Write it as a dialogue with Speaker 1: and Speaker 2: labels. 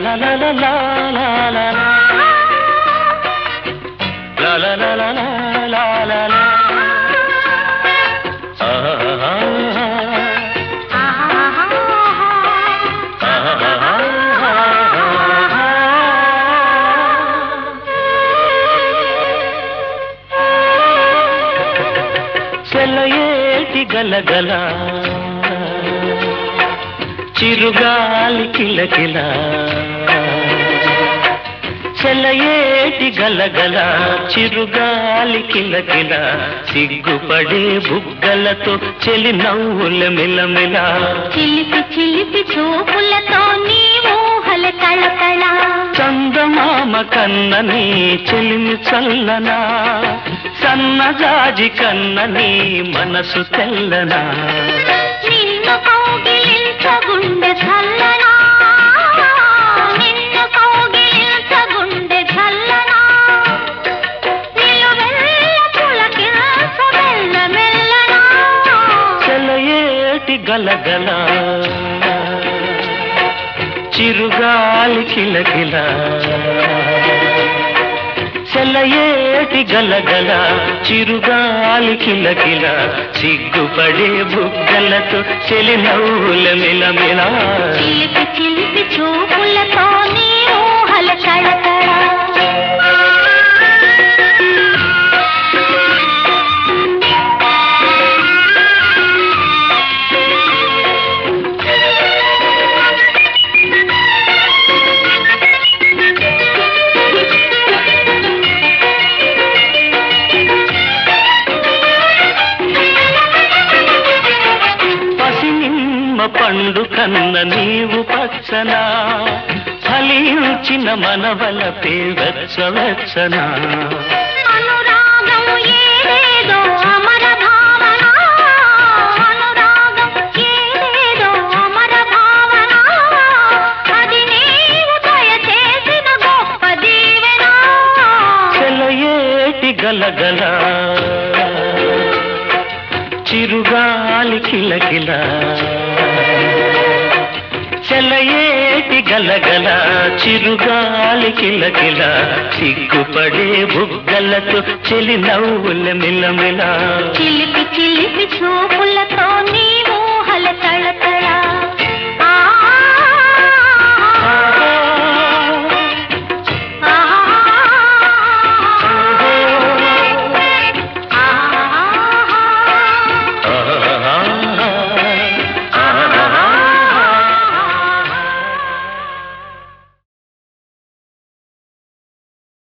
Speaker 1: లా లా లా లా లా లా లా. లా లా లా లా లా లా లా లా. ఆహాహా. సెలయేటి గలగల చిరుగాలి కిలకిల సెలయేటి గలగల చిరుగాలి కిలకిల సిగ్గుపడే బుగ్గలతో చెలి నవ్వుల మిలమిల
Speaker 2: చిలిపి చిలిపి చూపులతో నీ ఊహల కళకళ
Speaker 1: చందమామ కన్నని చెలిమి చల్లనా సన్నజాజి కన్నని మనసు తెల్లనా
Speaker 2: నిన్ను కౌగిలించగుండె చల్లనా నిన్ను కౌగిలించగుండె చల్లనా నిలువెల్ల పులకించ మెల్ల మెల్లనా
Speaker 1: సెలయేటి గలగల చిరుగాలి కిలకిల సెలయేటి గలగల చిరుగాలి కిలకిల సిగ్గుపడే బుగ్గలతో చెలి నవ్వుల మిలమిల
Speaker 2: చిలిపి చిలిపి చూపులతో నీ ఊహల కళకళ
Speaker 1: పసినిమ్మ పండు కన్న నీవు పచ్చనా ఫలించిన మనవల పేవెచ్చ వెచ్చనా
Speaker 2: అనురాగం ఏదేదో అమర భావన అనురాగం ఏదేదో అమర భావన అది నీవు దయచేసిన గొప్ప దీవెన
Speaker 1: సెలయేటి గలగల చిరుగాలి కిలకిల సెలయేటి గలగల చిరుగాలి కిలకిల సిగ్గుపడే బుగ్గలతో చెలి నవ్వుల మిలమిల
Speaker 2: చిలిపి చిలిపి చూపుల